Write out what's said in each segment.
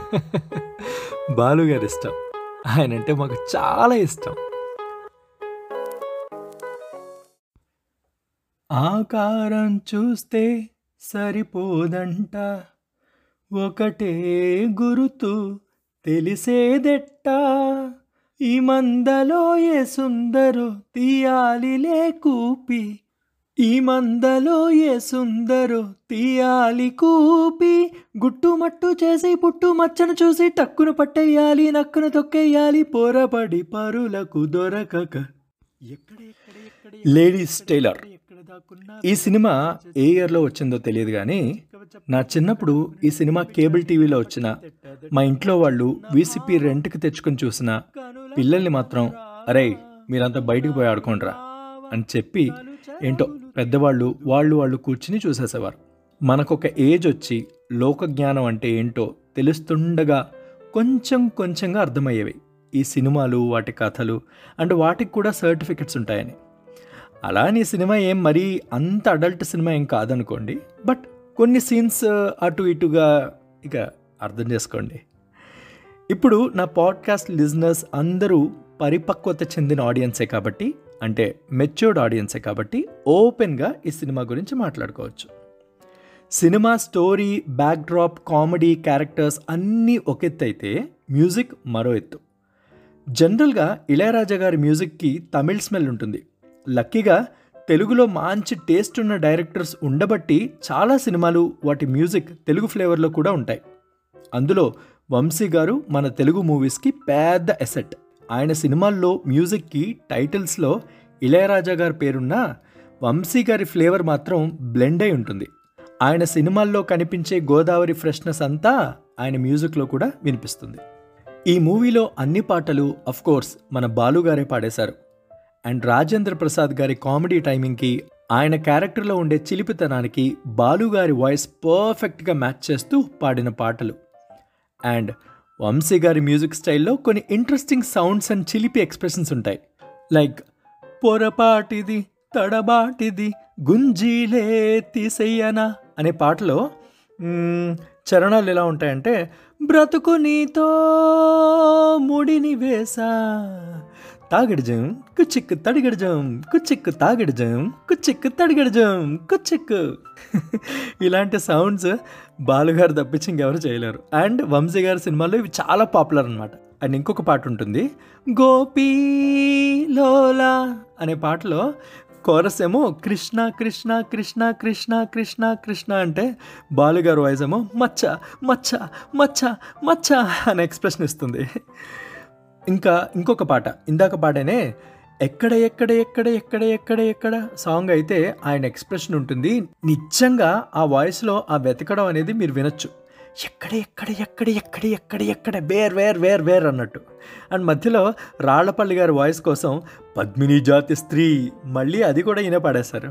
బాలు గారి ఇష్టం ఆయన అంటే మాకు చాలా ఇష్టం ఆకారం చూస్తే సరిపోదంట ఒకటే గురుతు తెలిసేదెట్టా ఈ మందలో ఏ సుందరో తీయాలిలే కూపి ఈ మందలో ఏ సుందరో తీయాలి కూపి గుట్టుమట్టు చేసి పుట్టు మచ్చను చూసి టక్కును పట్టేయాలి నక్కును తొక్కేయాలి పోరబడి పరులకు దొరకక లేడీస్ టైలర్ ఈ సినిమా ఏ ఇయర్లో వచ్చిందో తెలియదు కానీ నా చిన్నప్పుడు ఈ సినిమా కేబుల్ టీవీలో వచ్చిన మా ఇంట్లో వాళ్ళు వీసీపీ రెంట్కి తెచ్చుకొని చూసిన పిల్లల్ని మాత్రం అరే మీరంతా బయటికి పోయి ఆడుకోండిరా అని చెప్పి ఏంటో పెద్దవాళ్ళు వాళ్ళు వాళ్ళు కూర్చుని చూసేసేవారు మనకొక ఏజ్ వచ్చి లోక జ్ఞానం అంటే ఏంటో తెలుస్తుండగా కొంచెం కొంచెంగా అర్థమయ్యేవి ఈ సినిమాలు వాటి కథలు అండ్ వాటికి కూడా సర్టిఫికెట్స్ ఉంటాయని అలా అని ఈ సినిమా ఏం మరీ అంత అడల్ట్ సినిమా ఏం కాదనుకోండి బట్ కొన్ని సీన్స్ అటు ఇటుగా ఇక అర్థం చేసుకోండి ఇప్పుడు నా పాడ్కాస్ట్ లిజనర్స్ అందరూ పరిపక్వత చెందిన ఆడియన్సే కాబట్టి అంటే మెచ్యూర్డ్ ఆడియన్సే కాబట్టి ఓపెన్గా ఈ సినిమా గురించి మాట్లాడుకోవచ్చు cinema story backdrop comedy characters అన్నీ ఒక ఎత్తు అయితే మ్యూజిక్ మరో ఎత్తు జనరల్గా ఇళయరాజా గారి మ్యూజిక్కి తమిళ్ స్మెల్ ఉంటుంది లక్కీగా తెలుగులో మంచి టేస్ట్ ఉన్న డైరెక్టర్స్ ఉండబట్టి చాలా సినిమాలు వాటి మ్యూజిక్ తెలుగు ఫ్లేవర్లో కూడా ఉంటాయి అందులో వంశీ గారు మన తెలుగు మూవీస్కి పెద్ద ఎసెట్ ఆయన సినిమాల్లో మ్యూజిక్కి టైటిల్స్లో ఇళయరాజా గారి పేరున్న వంశీ గారి ఫ్లేవర్ మాత్రం బ్లెండ్ అయి ఉంటుంది ఆయన సినిమాల్లో కనిపించే గోదావరి ఫ్రెష్నెస్ అంతా ఆయన మ్యూజిక్లో కూడా వినిపిస్తుంది ఈ మూవీలో అన్ని పాటలు అఫ్ కోర్స్ మన బాలు గారే పాడేశారు అండ్ రాజేంద్ర ప్రసాద్ గారి కామెడీ టైమింగ్కి ఆయన క్యారెక్టర్లో ఉండే చిలిపితనానికి బాలు గారి వాయిస్ పర్ఫెక్ట్గా మ్యాచ్ చేస్తూ పాడిన పాటలు అండ్ వంశీ గారి మ్యూజిక్ స్టైల్లో కొన్ని ఇంట్రెస్టింగ్ సౌండ్స్ అండ్ చిలిపి ఎక్స్ప్రెషన్స్ ఉంటాయి లైక్ పొరపాటిది తడబాటిది గుంజీలే తీసెయ్యనా అనే పాటలో మ్మ్, చరణాలు ఎలా ఉంటాయంటే బ్రతుకు నీతో ముడిని వేసా తాగడిజం కుచ్చిక్కు తడిగడిజం కుచ్చిక్కు తాగడిజం కుచ్చిక్కు తడిగడిజం కుచ్చిక్కు ఇలాంటి సౌండ్స్ బాలుగారు తప్పించి ఇంకెవరు చేయలేరు అండ్ వంశీ గారి సినిమాలో ఇవి చాలా పాపులర్ అనమాట అండ్ ఇంకొక పాట ఉంటుంది గోపీ లోలా అనే పాటలో కోరస్ ఏమో కృష్ణ కృష్ణ కృష్ణ కృష్ణ కృష్ణ కృష్ణ అంటే బాలుగారు వాయిస్ ఏమో మచ్చ మచ్చ మచ్చ మచ్చ అనే ఎక్స్ప్రెషన్ ఇస్తుంది ఇంకా ఇంకొక పాట ఇందాక పాడనే ఎక్కడ ఎక్కడ ఎక్కడ ఎక్కడ ఎక్కడ ఎక్కడ సాంగ్ అయితే ఆయన ఎక్స్ప్రెషన్ ఉంటుంది నిజంగా ఆ వాయిస్లో ఆ వెతకడం అనేది మీరు వినొచ్చు ఎక్కడ ఎక్కడ ఎక్కడ ఎక్కడ ఎక్కడ ఎక్కడ వేర్ వేర్ వేర్ వేర్ అన్నట్టు అండ్ మధ్యలో రాళ్లపల్లి గారి వాయిస్ కోసం పద్మిని జాతి స్త్రీ మళ్ళీ అది కూడా ఈయన పాడేశారు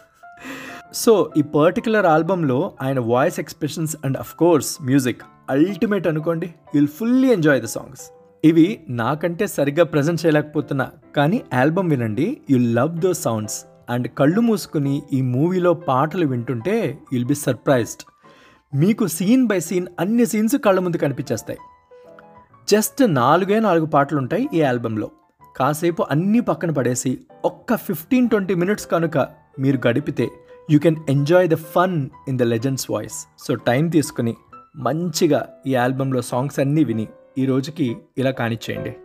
సో ఈ పర్టికులర్ ఆల్బంలో ఆయన voice expressions and of course music ultimate అనుకోండి you'll fully enjoy the songs ఇవి నాకంటే సరిగ్గా ప్రజెంట్ చేయలేకపోతున్నా కానీ ఆల్బమ్ వినండి you love those sounds and కళ్ళు మూసుకుని ఈ మూవీలో పాటలు వింటుంటే యుల్ బి సర్ప్రైజ్డ్ మీకు సీన్ బై సీన్ అన్ని సీన్స్ కళ్ళ ముందు కనిపించేస్తాయి జస్ట్ నాలుగే నాలుగు పాటలు ఉంటాయి ఈ ఆల్బంలో కాసేపు అన్నీ పక్కన పడేసి ఒక్క ఫిఫ్టీన్ ట్వంటీ మినిట్స్ కనుక మీరు గడిపితే you can enjoy the fun in the legends voice so time తీసుకుని మంచిగా ఈ ఆల్బంలో సాంగ్స్ అన్నీ విని ఈ రోజుకి ఇలా కానిచ్చేయండి